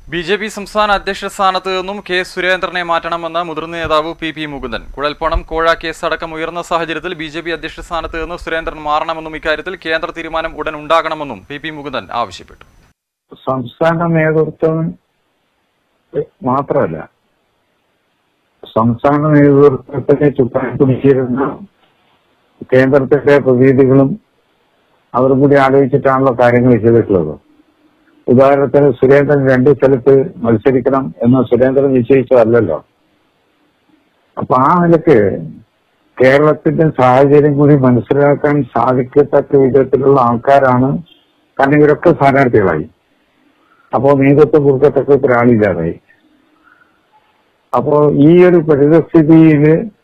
B J P സംസ്ഥാന അധ്യക്ഷ സ്ഥാനത്ത് നിന്നും കെ സുരേന്ദ്രനെ മാറ്റണമെന്ന് മുതിർന്ന നേതാവ് പി പി മുകുന്ദൻ കുഴൽപ്പണം കോഴ കേസ് അടക്കം ഉയർന്ന സാഹചര്യത്തിൽ ബി ജെ പി അധ്യക്ഷ സ്ഥാനത്ത് നിന്ന് സുരേന്ദ്രൻ മാറണമെന്നും ഇക്കാര്യത്തിൽ കേന്ദ്ര തീരുമാനം ഉടൻ ഉണ്ടാകണമെന്നും പി പി മുകുന്ദൻ ആവശ്യപ്പെട്ടു സംസ്ഥാന നേതൃത്വം മാത്രമല്ല സംസ്ഥാന നേതൃത്വത്തിനെ ചുക്കാൻ പിടിച്ചിരുന്ന കേന്ദ്രത്തിന്റെ പ്രതിനിധികളും അവരും കൂടി ആലോചിച്ചിട്ടാണല്ലോ കാര്യങ്ങൾ ചെയ്തിട്ടുള്ളത് ഉദാഹരണത്തിന് സുരേന്ദ്രൻ രണ്ട് സ്ഥലത്ത് മത്സരിക്കണം എന്ന് സുരേന്ദ്രൻ നിശ്ചയിച്ചതല്ലല്ലോ അപ്പൊ ആ നിലക്ക് കേരളത്തിന്റെ സാഹചര്യം കൂടി മനസ്സിലാക്കാൻ സാധിക്കത്തക്ക വിധത്തിലുള്ള ആൾക്കാരാണ് കാരണം ഇവരൊക്കെ സ്ഥാനാർത്ഥികളായി അപ്പോ നേതൃത്വം കൊടുക്കത്തക്ക ഒരാളില്ലാതായി അപ്പോ ഈ ഒരു പരിതസ്ഥിതിയിൽ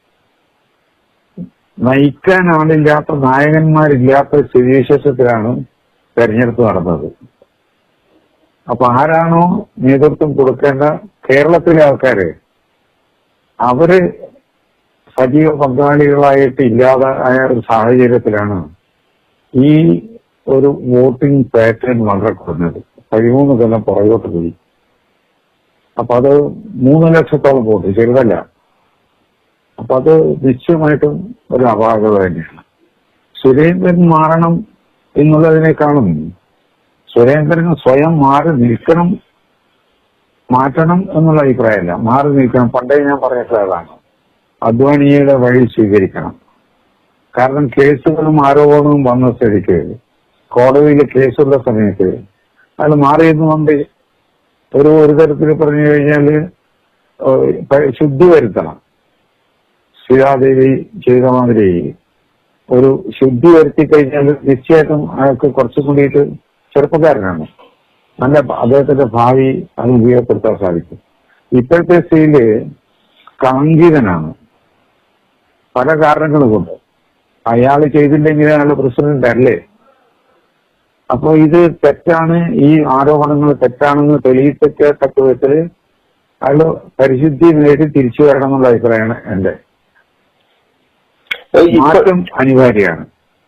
നയിക്കാൻ ആളില്ലാത്ത നായകന്മാരില്ലാത്ത സ്ഥിതിവിശേഷത്തിലാണ് തെരഞ്ഞെടുപ്പ് നടന്നത് അപ്പൊ ആരാണോ നേതൃത്വം കൊടുക്കേണ്ട കേരളത്തിലെ ആൾക്കാര് അവര് സജീവ പങ്കാളികളായിട്ട് ഇല്ലാതായ ഒരു സാഹചര്യത്തിലാണ് ഈ ഒരു വോട്ടിംഗ് പാറ്റേൺ വളരെ കുറഞ്ഞത് പതിമൂന്ന് കൊല്ലം പുറകോട്ട് പോയി അപ്പൊ അത് മൂന്ന് ലക്ഷത്തോളം വോട്ട് ചെറുതല്ല അപ്പൊ അത് നിശ്ചയമായിട്ടും ഒരു അപാകത തന്നെയാണ് സുരേന്ദ്രൻ മാറണം എന്നുള്ളതിനേക്കാളും സുരേന്ദ്രന് സ്വയം മാറി നിൽക്കണം മാറ്റണം എന്നുള്ള അഭിപ്രായമല്ല മാറി നിൽക്കണം പണ്ടേ ഞാൻ പറഞ്ഞിട്ടുള്ളതാണ് അദ്വാനിയുടെ വഴി സ്വീകരിക്കണം കാരണം കേസുകളും ആരോപണവും വന്ന സ്ഥിതിക്ക് കോടതിയിൽ കേസുള്ള സമയത്ത് അയാൾ മാറിയെന്ന് കൊണ്ട് ഒരു ഒരു തരത്തിൽ പറഞ്ഞു കഴിഞ്ഞാൽ ശുദ്ധി വരുത്തണം സീതാദേവി ചെയ്ത മാതിരി ഒരു ശുദ്ധി വരുത്തി കഴിഞ്ഞാൽ നിശ്ചയമായിട്ടും അയാൾക്ക് കുറച്ചും കൂടിയിട്ട് ചെറുപ്പക്കാരനാണ് നല്ല അദ്ദേഹത്തിന്റെ ഭാവി അത് ഉപയോഗപ്പെടുത്താൻ സാധിക്കും ഇപ്പോഴത്തെ സ്ഥിതിയില് കളങ്കിതനാണ് പല കാരണങ്ങൾ കൊണ്ട് അയാൾ ചെയ്തില്ലെങ്കിൽ അയാൾ പ്രസിഡന്റ് അല്ലേ അപ്പൊ ഇത് തെറ്റാണ് ഈ ആരോപണങ്ങൾ തെറ്റാണെന്ന് തെളിയിക്കത്തക്ക വിധത്തില് അയാള് പരിശുദ്ധി നേടി തിരിച്ചു വരണം എന്നുള്ള അഭിപ്രായമാണ് എന്റെ മാറ്റം അനിവാര്യമാണ്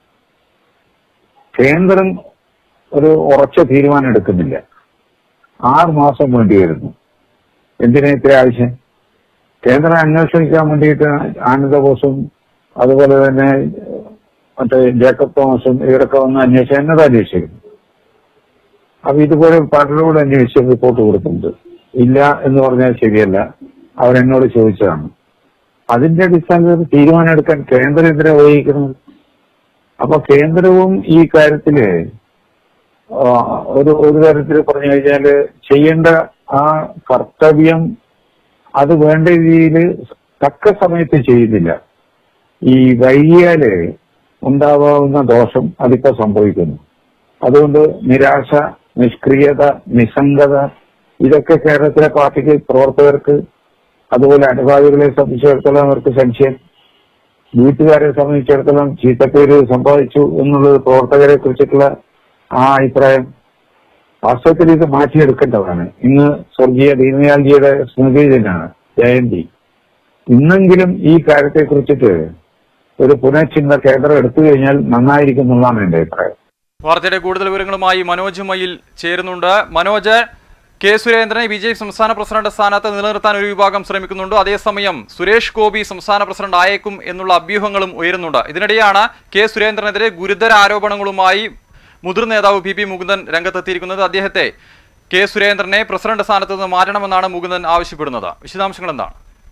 കേന്ദ്രം ഒരു ഉറച്ച തീരുമാനം എടുക്കുന്നില്ല ആറ് മാസം വേണ്ടി വരുന്നു എന്തിനാ ഇത്ര ആവശ്യം കേന്ദ്രം അന്വേഷിക്കാൻ വേണ്ടിയിട്ട് ആനന്ദബോസും അതുപോലെ തന്നെ മറ്റേ ജേക്കബ് തോമസും ഇവരൊക്കെ വന്ന് അന്വേഷിച്ച് എന്നോട് അന്വേഷിച്ചിരുന്നു അപ്പൊ ഇതുപോലെ പലരോട് അന്വേഷിച്ച് റിപ്പോർട്ട് കൊടുക്കുന്നുണ്ട് ഇല്ല എന്ന് പറഞ്ഞാൽ ശരിയല്ല അവരെന്നോട് ചോദിച്ചതാണ് അതിന്റെ അടിസ്ഥാനത്തിൽ തീരുമാനം എടുക്കാൻ കേന്ദ്രം എന്തിനാ വഹിക്കുന്നത് അപ്പൊ കേന്ദ്രവും ഈ കാര്യത്തില് ഒരു ഒരു തരത്തിൽ പറഞ്ഞു കഴിഞ്ഞാല് ചെയ്യേണ്ട ആ കർത്തവ്യം അത് വേണ്ട രീതിയിൽ തക്ക സമയത്ത് ചെയ്യുന്നില്ല ഈ വൈകിയാല് ഉണ്ടാവാവുന്ന ദോഷം അതിപ്പോ സംഭവിക്കുന്നു അതുകൊണ്ട് നിരാശ നിഷ്ക്രിയത നിസ്സംഗത ഇതൊക്കെ കേരളത്തിലെ പാർട്ടിക്ക് പ്രവർത്തകർക്ക് അതുപോലെ അനുഭാവികളെ സംബന്ധിച്ചിടത്തോളം അവർക്ക് സംശയം വീട്ടുകാരെ സംബന്ധിച്ചിടത്തോളം ചീത്തപ്പേര് സമ്പാദിച്ചു എന്നുള്ളത് പ്രവർത്തകരെ കുറിച്ചിട്ടുള്ള ആ അഭിപ്രായം വാസ്തവത്തിൽ ഇത് മാറ്റിയെടുക്കേണ്ടതാണ് ഇന്ന് സ്വർഗീയ ദീനദയാൽജിയുടെ സ്മൃതി ദിനാണ് ജയന്തി ഇന്നെങ്കിലും ഈ കാര്യത്തെ കുറിച്ചിട്ട് ഒരു പുനഃചിന്ത കേന്ദ്രം എടുത്തു കഴിഞ്ഞാൽ നന്നായിരിക്കും എന്നുള്ളതാണ് എന്റെ അഭിപ്രായം വാർത്തയുടെ കൂടുതൽ വിവരങ്ങളുമായി മനോജ് മയിൽ ചേരുന്നുണ്ട് മനോജ് കെ സുരേന്ദ്രനെ ബി ജെ പി സംസ്ഥാന പ്രസിഡന്റ് സ്ഥാനത്ത് നിലനിർത്താൻ ഒരു വിഭാഗം ശ്രമിക്കുന്നുണ്ട് അതേസമയം സുരേഷ് ഗോപി സംസ്ഥാന പ്രസിഡന്റ് ആയേക്കും എന്നുള്ള അഭ്യൂഹങ്ങളും ഉയരുന്നുണ്ട് ഇതിനിടെയാണ് കെ സുരേന്ദ്രനെതിരെ ഗുരുതര ആരോപണങ്ങളുമായി മുതിർന്ന നേതാവ് പി പി മുകുന്ദൻ രംഗത്തെത്തിയിരിക്കുന്നത് അദ്ദേഹത്തെ കെ സുരേന്ദ്രനെ പ്രസിഡന്റ് സ്ഥാനത്ത് നിന്ന് മാറ്റണമെന്നാണ് മുകുന്ദൻ ആവശ്യപ്പെടുന്നത് വിശദാംശങ്ങൾ എന്താണ്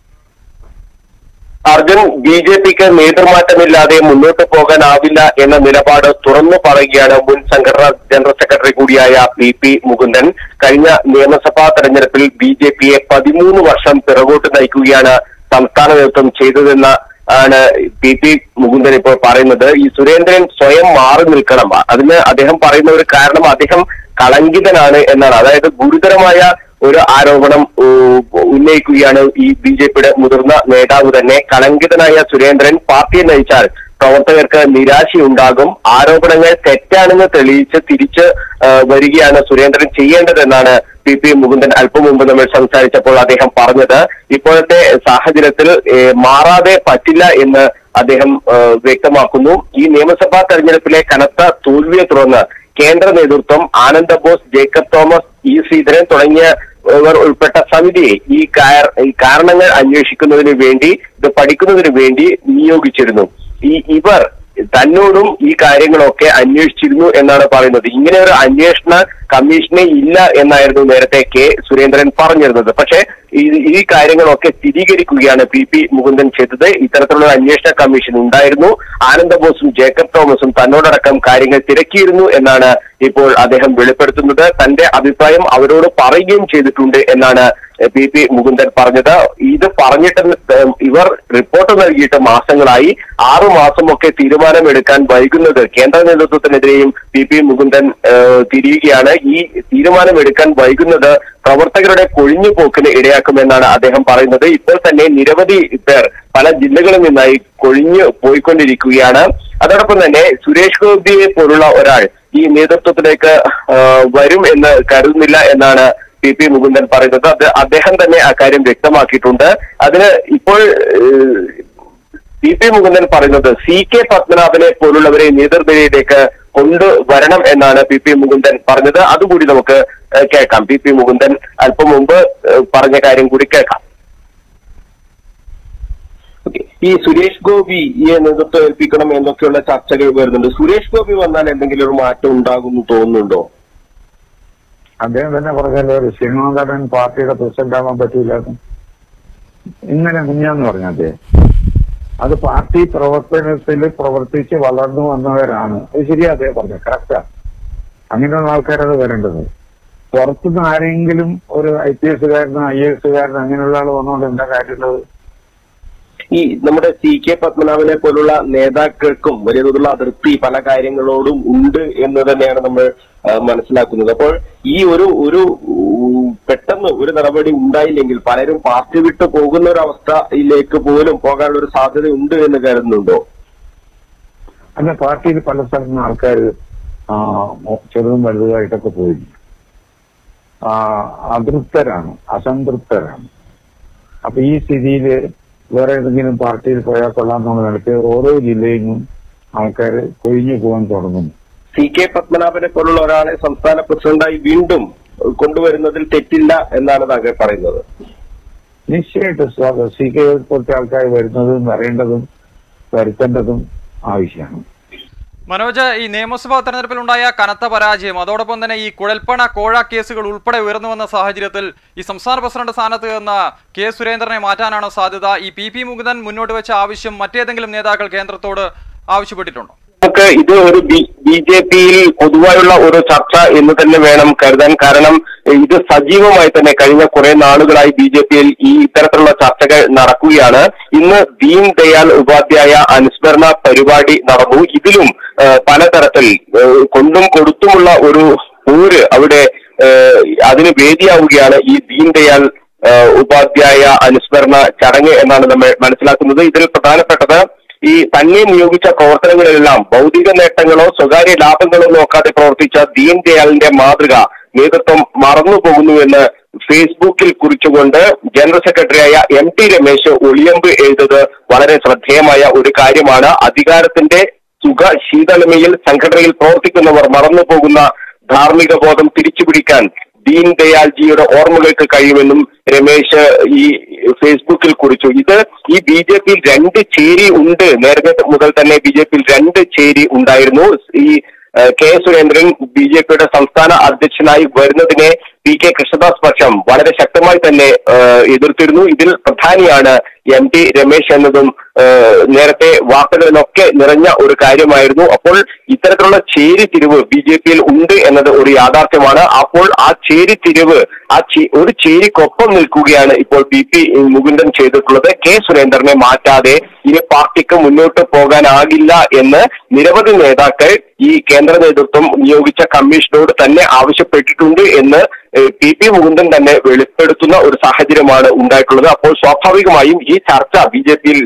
അർജുൻ ബി ജെ പിക്ക് നേതൃമാറ്റമില്ലാതെ മുന്നോട്ട് പോകാനാവില്ല എന്ന നിലപാട് തുറന്നു പറയുകയാണ് മുൻ സംഘടനാ ജനറൽ സെക്രട്ടറി കൂടിയായ പി പി മുകുന്ദൻ കഴിഞ്ഞ നിയമസഭാ തെരഞ്ഞെടുപ്പിൽ ബി ജെ പിയെ പതിമൂന്ന് വർഷം പിറകോട്ട് നയിക്കുകയാണ് സംസ്ഥാന നേതൃത്വം ചെയ്തതെന്ന ആണ് പി പി മുകുന്ദൻ ഇപ്പോൾ പറയുന്നത് ഈ സുരേന്ദ്രൻ സ്വയം മാറി നിൽക്കണം അതിന് അദ്ദേഹം പറയുന്ന ഒരു കാരണം അദ്ദേഹം കളങ്കിതനാണ് എന്നാണ് അതായത് ഗുരുതരമായ ഒരു ആരോപണം ഉന്നയിക്കുകയാണ് ഈ ബി ജെ പിയുടെ മുതിർന്ന നേതാവ് തന്നെ കളങ്കിതനായ സുരേന്ദ്രൻ പാർട്ടിയെ നയിച്ചാൽ പ്രവർത്തകർക്ക് നിരാശയുണ്ടാകും ആരോപണങ്ങൾ തെറ്റാണെന്ന് തെളിയിച്ച് തിരിച്ച് വരികയാണ് സുരേന്ദ്രൻ ചെയ്യേണ്ടതെന്നാണ് പി പി മുകുന്ദൻ അല്പം മുമ്പ് നമ്മൾ സംസാരിച്ചപ്പോൾ അദ്ദേഹം പറഞ്ഞത് ഇപ്പോഴത്തെ സാഹചര്യത്തിൽ മാറാതെ പറ്റില്ല എന്ന് അദ്ദേഹം വ്യക്തമാക്കുന്നു ഈ നിയമസഭാ തെരഞ്ഞെടുപ്പിലെ കനത്ത തോൽവിയെ തുടർന്ന് കേന്ദ്ര നേതൃത്വം ആനന്ദ ബോസ് ജേക്കബ് തോമസ് ഇ ശ്രീധരൻ തുടങ്ങിയ ഇവർ ഉൾപ്പെട്ട സമിതിയെ ഈ കാര- ഈ കാരണങ്ങൾ അന്വേഷിക്കുന്നതിന് വേണ്ടി ഇത് പഠിക്കുന്നതിന് വേണ്ടി നിയോഗിച്ചിരുന്നു ഈ ഇവർ തന്നോടും ഈ കാര്യങ്ങളൊക്കെ അന്വേഷിച്ചിരുന്നു എന്നാണ് പറയുന്നത് ഇങ്ങനെ ഒരു അന്വേഷണ കമ്മീഷനെ ഇല്ല എന്നായിരുന്നു നേരത്തെ കെ സുരേന്ദ്രൻ പറഞ്ഞിരുന്നത് പക്ഷേ ഈ ഈ കാര്യങ്ങളൊക്കെ സ്ഥിരീകരിക്കുകയാണ് പി പി മുകുന്ദൻ ചെയ്തത് ഇത്തരത്തിലുള്ള ഒരു അന്വേഷണ കമ്മീഷൻ ഉണ്ടായിരുന്നു ആനന്ദബോസും ജേക്കബ് തോമസും തന്നോടടക്കം കാര്യങ്ങൾ തിരക്കിയിരുന്നു എന്നാണ് ഇപ്പോൾ അദ്ദേഹം വെളിപ്പെടുത്തുന്നത് തന്റെ അഭിപ്രായം അവരോട് പറയുകയും ചെയ്തിട്ടുണ്ട് എന്നാണ് പി പി മുകുന്ദൻ പറഞ്ഞത് ഇത് പറഞ്ഞിട്ട് ഏഹ്, ഇവർ റിപ്പോർട്ട് നൽകിയിട്ട് മാസങ്ങളായി ആറു മാസമൊക്കെ തീരുമാനമെടുക്കാൻ വൈകുന്നത് കേന്ദ്ര നേതൃത്വത്തിനെതിരെയും പി പി മുകുന്ദൻ ഏഹ്, തിരിയുകയാണ് ഈ തീരുമാനമെടുക്കാൻ വൈകുന്നത് പ്രവർത്തകരുടെ കൊഴിഞ്ഞുപോക്കിന് ഇടയാക്കുമെന്നാണ് അദ്ദേഹം പറയുന്നത് ഇപ്പോൾ തന്നെ നിരവധി പേർ പല ജില്ലകളിൽ നിന്നായി കൊഴിഞ്ഞു പോയിക്കൊണ്ടിരിക്കുകയാണ് അതോടൊപ്പം തന്നെ സുരേഷ് ഗോപിയെ പോലുള്ള ഒരാൾ ഈ നേതൃത്വത്തിലേക്ക് ആ, വരും എന്ന് കരുതുന്നില്ല എന്നാണ് പി പി മുകുന്ദൻ പറയുന്നത് അത് അദ്ദേഹം തന്നെ അക്കാര്യം വ്യക്തമാക്കിയിട്ടുണ്ട് അതിന് ഇപ്പോൾ ഏഹ്, പി പി മുകുന്ദൻ പറയുന്നത് സി കെ പത്മനാഭനെ പോലുള്ളവരെ നേതൃനിരയിലേക്ക് കൊണ്ടുവരണം എന്നാണ് പി പി മുകുന്ദൻ പറഞ്ഞത് അതുകൂടി നമുക്ക് ഏഹ്, കേൾക്കാം പി പി മുകുന്ദൻ അല്പം മുമ്പ് ഏഹ്, പറഞ്ഞ കാര്യം കൂടി കേൾക്കാം ഓക്കേ. ഈ സുരേഷ് ഗോപിയെ നേതൃത്വം ഏൽപ്പിക്കണം എന്നൊക്കെയുള്ള ചർച്ചകൾ വരുന്നുണ്ട് സുരേഷ് ഗോപി വന്നാൽ എന്തെങ്കിലും ഒരു മാറ്റം ഉണ്ടാകുമെന്ന് തോന്നുന്നുണ്ടോ അദ്ദേഹം തന്നെ പറഞ്ഞല്ലോ ഒരു സിനിമാകാരൻ പാർട്ടിയുടെ പ്രസിഡന്റ് ആവാൻ പറ്റൂലെന്ന് ഇന്നലെ കുഞ്ഞാന്ന് പറഞ്ഞ അദ്ദേഹം അത് പാർട്ടി പ്രവർത്തനത്തിൽ പ്രവർത്തിച്ച് വളർന്നു വന്നവരാണ് അത് ശരിയാ അദ്ദേഹം പറഞ്ഞു കറക്റ്റാ അങ്ങനെയുള്ള ആൾക്കാരത് വരേണ്ടത് പുറത്തുനിന്ന് ആരെങ്കിലും ഒരു ഐ പി എസുകാരനോ ഐ എ എസുകാരനോ അങ്ങനെയുള്ള ആൾ വന്നുകൊണ്ട് എന്താ കാര്യമുള്ളത് ഈ നമ്മുടെ സി കെ പത്മനാഭനെ പോലുള്ള നേതാക്കൾക്കും വലിയ തോതിലുള്ള അതിർത്തി പല കാര്യങ്ങളോടും ഉണ്ട് എന്ന് തന്നെയാണ് നമ്മൾ ആ, മനസ്സിലാക്കുന്നത് അപ്പോൾ ഈ ഒരു ഒരു ഉം, പെട്ടെന്ന് ഒരു നടപടി ഉണ്ടായില്ലെങ്കിൽ പലരും പാർട്ടി വിട്ട് പോകുന്ന ഒരു അവസ്ഥയിലേക്ക് പോലും പോകാനുള്ള ഒരു സാധ്യത ഉണ്ട് എന്ന് കരുതുന്നുണ്ടോ അല്ല പാർട്ടിയിൽ പല സ്ഥലത്തുനിന്ന് ആൾക്കാർ ചെറുതും വലുതുമായിട്ടൊക്കെ പോയി ആ, അതൃപ്തരാണ് അസംതൃപ്തരാണ് അപ്പൊ ഈ സ്ഥിതിയിൽ വേറെ ഏതെങ്കിലും പാർട്ടിയിൽ പോയാൽ കൊള്ളാമെന്നുള്ള നിലയ്ക്ക് ഓരോ ജില്ലയിൽ നിന്നും ആൾക്കാർ കൊഴിഞ്ഞു പോകാൻ തുടങ്ങുന്നു സി കെ പത്മനാഭനെ പോലുള്ള ഒരാളെ സംസ്ഥാന പ്രസിഡന്റായി വീണ്ടും കൊണ്ടുവരുന്നതിൽ തെറ്റില്ല എന്നാണ് താങ്കൾ പറയുന്നത് നിശ്ചയമായിട്ടും സ്വാഗതം സി കെ പോലത്തെ ആൾക്കാർ വരുന്നതും വരേണ്ടതും വരുത്തേണ്ടതും ആവശ്യമാണ് മനോജ് ഈ നിയമസഭാ തെരഞ്ഞെടുപ്പിലുണ്ടായ കനത്ത പരാജയം അതോടൊപ്പം തന്നെ ഈ കുഴൽപ്പണ കോഴ കേസുകൾ ഉൾപ്പെടെ ഉയർന്നു വന്ന സാഹചര്യത്തിൽ ഈ സംസ്ഥാന പ്രസിഡന്റ് സ്ഥാനത്ത് നിന്ന് കെ സുരേന്ദ്രനെ മാറ്റാനാണ് സാധ്യത ഈ പി പി മുകുന്ദൻ മുന്നോട്ട് വെച്ച ആവശ്യം മറ്റേതെങ്കിലും നേതാക്കൾ കേന്ദ്രത്തോട് ആവശ്യപ്പെട്ടിട്ടുണ്ടോ നമുക്ക് ഇത് ഒരു ബി ജെ പിയിൽ പൊതുവായുള്ള ഒരു ചർച്ച എന്ന് തന്നെ വേണം കരുതാൻ കാരണം ഇത് സജീവമായി തന്നെ കഴിഞ്ഞ കുറെ നാളുകളായി ബി ജെ പിയിൽ ഈ ഇത്തരത്തിലുള്ള ചർച്ചകൾ നടക്കുകയാണ് ഇന്ന് ദീൻ ദയാൽ ഉപാധ്യായ അനുസ്മരണ പരിപാടി നടന്നു ഇതിലും ആ, പലതരത്തിൽ ആ, കൊണ്ടും കൊടുത്തുമുള്ള ഒരു ഊര് അവിടെ ആ, അതിന് വേദിയാവുകയാണ് ഈ ദീൻ ദയാൽ ആ, ഉപാധ്യായ അനുസ്മരണ ചടങ്ങ് എന്നാണ് നമ്മൾ മനസ്സിലാക്കുന്നത് ഇതിൽ പ്രധാനപ്പെട്ടത് ഈ തന്നെ നിയോഗിച്ച പ്രവർത്തനങ്ങളിലെല്ലാം ഭൗതിക നേട്ടങ്ങളോ സ്വകാര്യ ലാഭങ്ങളോ നോക്കാതെ പ്രവർത്തിച്ച ദീൻ ദയാലിന്റെ മാതൃക നേതൃത്വം മറന്നുപോകുന്നുവെന്ന് ഫേസ്ബുക്കിൽ കുറിച്ചുകൊണ്ട് ജനറൽ സെക്രട്ടറിയായ എം ടി രമേശ് ഒളിയമ്പ് എഴുതത് വളരെ ശ്രദ്ധേയമായ ഒരു കാര്യമാണ് അധികാരത്തിന്റെ സുഖ ശീതളമയിൽ സംഘടനയിൽ പ്രവർത്തിക്കുന്നവർ മറന്നുപോകുന്ന ധാർമ്മിക ബോധം തിരിച്ചുപിടിക്കാൻ ദീൻ ദയാൽജിയുടെ ഓർമ്മകൾക്ക് കഴിയുമെന്നും രമേശ് ഈ ഫേസ്ബുക്കിൽ കുറിച്ചു ഇത് ഈ ബി ജെ പിയിൽ രണ്ട് ചേരി ഉണ്ട് നേരത്തെ മുതൽ തന്നെ ബി ജെ പിയിൽ രണ്ട് ചേരി ഉണ്ടായിരുന്നു ഈ ഏഹ്, കെ സുരേന്ദ്രൻ ബി ജെ പിയുടെ സംസ്ഥാന അധ്യക്ഷനായി വരുന്നതിനെ പി കെ കൃഷ്ണദാസ് പക്ഷം വളരെ ശക്തമായി തന്നെ ഏഹ്, എതിർത്തിരുന്നു ഇതിൽ പ്രധാനിയാണ് എം ടി രമേശ് എന്നതും ഏഹ്, നേരത്തെ വാർത്തകളിലൊക്കെ നിറഞ്ഞ ഒരു കാര്യമായിരുന്നു അപ്പോൾ ഇത്തരത്തിലുള്ള ചേരിതിരിവ് ബി ജെ പിയിൽ ഉണ്ട് എന്നത് ഒരു യാഥാർത്ഥ്യമാണ് അപ്പോൾ ആ ചേരിതിരിവ് ആ ചേ- ഒരു ചേരിക്കൊപ്പം നിൽക്കുകയാണ് ഇപ്പോൾ പി പി മുകുന്ദൻ ചെയ്തിട്ടുള്ളത് കെ സുരേന്ദ്രനെ മാറ്റാതെ ഇനി പാർട്ടിക്ക് മുന്നോട്ട് പോകാനാകില്ല എന്ന് നിരവധി നേതാക്കൾ ഈ കേന്ദ്ര നേതൃത്വം നിയോഗിച്ച കമ്മീഷനോട് തന്നെ ആവശ്യപ്പെട്ടിട്ടുണ്ട് എന്ന് ഏഹ്, പി പി മുകുന്ദൻ തന്നെ വെളിപ്പെടുത്തുന്ന ഒരു സാഹചര്യമാണ് ഉണ്ടായിട്ടുള്ളത് അപ്പോൾ സ്വാഭാവികമായും ഈ ചർച്ച ബി ജെ പിയിൽ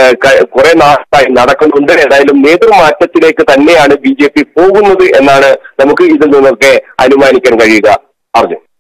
കുറെ നാളായി നടക്കുന്നുണ്ട് ഏതായാലും നേതൃമാറ്റത്തിലേക്ക് തന്നെയാണ് ബി ജെ പി പോകുന്നത് എന്നാണ് നമുക്ക് ഇതിൽ നിന്നൊക്കെ അനുമാനിക്കാൻ കഴിയുക അർജുൻ